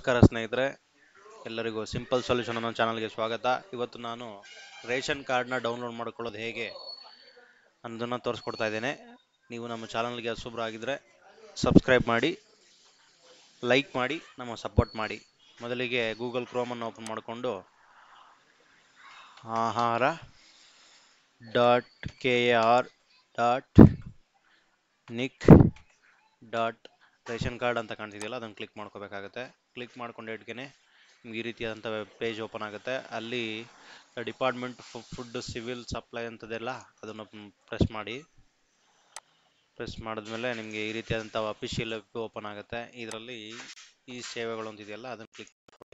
ನಮಸ್ಕಾರ ಸ್ನೇಹಿತರೆ ಎಲ್ಲರಿಗೂ ಸಿಂಪಲ್ ಸೊಲ್ಯೂಷನ್ ಅನ್ನೋ ಚಾನಲ್ಗೆ ಸ್ವಾಗತ ಇವತ್ತು ನಾನು ರೇಷನ್ ಕಾರ್ಡ್ನ ಡೌನ್ಲೋಡ್ ಮಾಡ್ಕೊಳ್ಳೋದು ಹೇಗೆ ಅನ್ನೋದನ್ನು ತೋರಿಸ್ಕೊಡ್ತಾ ಇದ್ದೇನೆ ನೀವು ನಮ್ಮ ಚಾನಲ್ಗೆ ಹೊಸಬ್ರಾಗಿದ್ದರೆ ಸಬ್ಸ್ಕ್ರೈಬ್ ಮಾಡಿ ಲೈಕ್ ಮಾಡಿ ನಮ್ಮ ಸಪೋರ್ಟ್ ಮಾಡಿ ಮೊದಲಿಗೆ ಗೂಗಲ್ ಕ್ರೋಮನ್ನು ಓಪನ್ ಮಾಡಿಕೊಂಡು ಆಹಾರ dot K A R dot nic dot ration card ಅಂತ ಕಾಣ್ತಿದೆಯಲ್ಲ ಅದನ್ನು ಕ್ಲಿಕ್ ಮಾಡ್ಕೋಬೇಕಾಗುತ್ತೆ ಕ್ಲಿಕ್ ಮಾಡ್ಕೊಂಡು ಇಟ್ಗೆನೆ ನಿಮ್ಗೆ ಈ ರೀತಿಯಾದಂಥ ವೆಬ್ ಪೇಜ್ ಓಪನ್ ಆಗುತ್ತೆ ಅಲ್ಲಿ ಡಿಪಾರ್ಟ್ಮೆಂಟ್ ಫುಡ್ ಸಿವಿಲ್ ಸಪ್ಲೈ ಅಂತದೆಲ್ಲ ಅದನ್ನು ಪ್ರೆಸ್ ಮಾಡಿ ಪ್ರೆಸ್ ಮಾಡಿದ್ಮೇಲೆ ನಿಮಗೆ ಈ ರೀತಿಯಾದಂಥ ಅಫಿಷಿಯಲ್ ವೆಬ್ ಓಪನ್ ಆಗುತ್ತೆ ಇದರಲ್ಲಿ ಈ ಸೇವೆಗಳು ಅಂತಿದೆಯಲ್ಲ ಅದನ್ನು ಕ್ಲಿಕ್ ಮಾಡಿ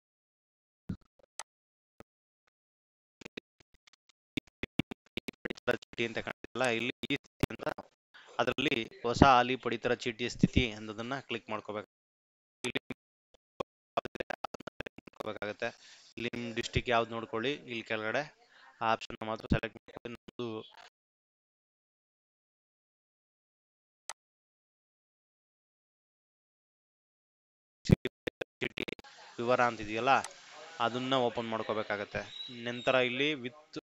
ಚೀಟಿ ಅಂತ ಕಾಣ್ತಿಲ್ಲ ಇಲ್ಲಿ ಈ ಸ್ಥಿತಿ ಅಂತ ಅದರಲ್ಲಿ ಹೊಸ ಹಾಲಿ ಪಡಿತರ ಚೀಟಿಯ ಸ್ಥಿತಿ ಅನ್ನೋದನ್ನ ಕ್ಲಿಕ್ ಮಾಡ್ಕೋಬೇಕು ಇಲ್ಲಿ ಮಾಡ್ಕೋಬೇಕಾಗತ್ತೆ ಇಲ್ಲಿ ನಿಮ್ಮ ಡಿಸ್ಟಿಕ್ ಯಾವ್ದು ನೋಡ್ಕೊಳ್ಳಿ ಇಲ್ಲಿ ಕೆಳಗಡೆ ಆ ಆಪ್ಷನ್ ಮಾತ್ರ ಸೆಲೆಕ್ಟ್ ಮಾಡ್ಕೊಳ್ಳಿ ನಮ್ಮದು ಚೀಟಿ ವಿವರ ಅಂತಿದೆಯಲ್ಲ ಅದನ್ನ ಓಪನ್ ಮಾಡ್ಕೋಬೇಕಾಗತ್ತೆ ನಂತರ ಇಲ್ಲಿ ವಿತ್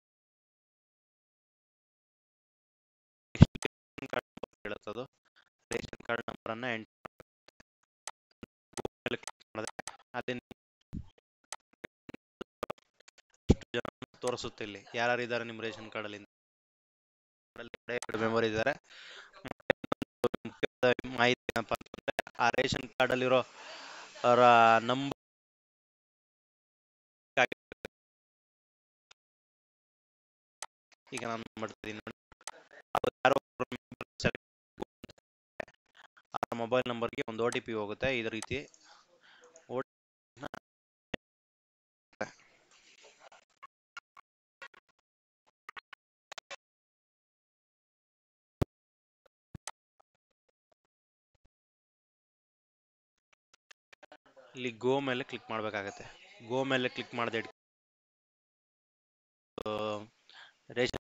ಹೇಳುತ್ತದು ರೇಷನ್ ಕಾರ್ಡ್ ನಂಬರ್ ಅನ್ನ ಎಂಟರ್ ಅದೇ ಜನ ತೋರಿಸುತ್ತೆ ಇಲ್ಲಿ ಯಾರು ಇದ್ದಾರೆ ನಿಮ್ಮ ರೇಷನ್ ಕಾರ್ಡ್ ಅಲ್ಲಿ ಎರಡು ಮೆಂಬರ್ ಇದ್ದಾರೆ ಮಾಹಿತಿ ಏನಪ್ಪ ಅಂತಂದ್ರೆ ಆ ರೇಷನ್ ಕಾರ್ಡ್ ಅಲ್ಲಿರೋ ಅವರ ನಂಬರ್ ಈಗ ನಾನು ಮಾಡ್ತಿದ್ದೀನಿ ನೋಡಿ ಯಾರೋ ಆ ಮೊಬೈಲ್ ನಂಬರ್ಗೆ ಒಂದು ಒ ಟಿ ಪಿ ಹೋಗುತ್ತೆ ಇದೇ ರೀತಿ ಇಲ್ಲಿ ಗೋ ಮೇಲೆ ಕ್ಲಿಕ್ ಮಾಡಬೇಕಾಗತ್ತೆ ಗೋ ಮೇಲೆ ಕ್ಲಿಕ್ ಮಾಡದೆ ರೇಷನ್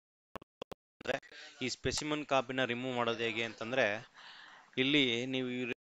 ಈ ಸ್ಪೆಸಿಮನ್ ಕಾಪಿನ ರಿಮೂವ್ ಮಾಡೋದು ಹೇಗೆ ಅಂತಂದ್ರೆ ಇಲ್ಲಿ ನೀವು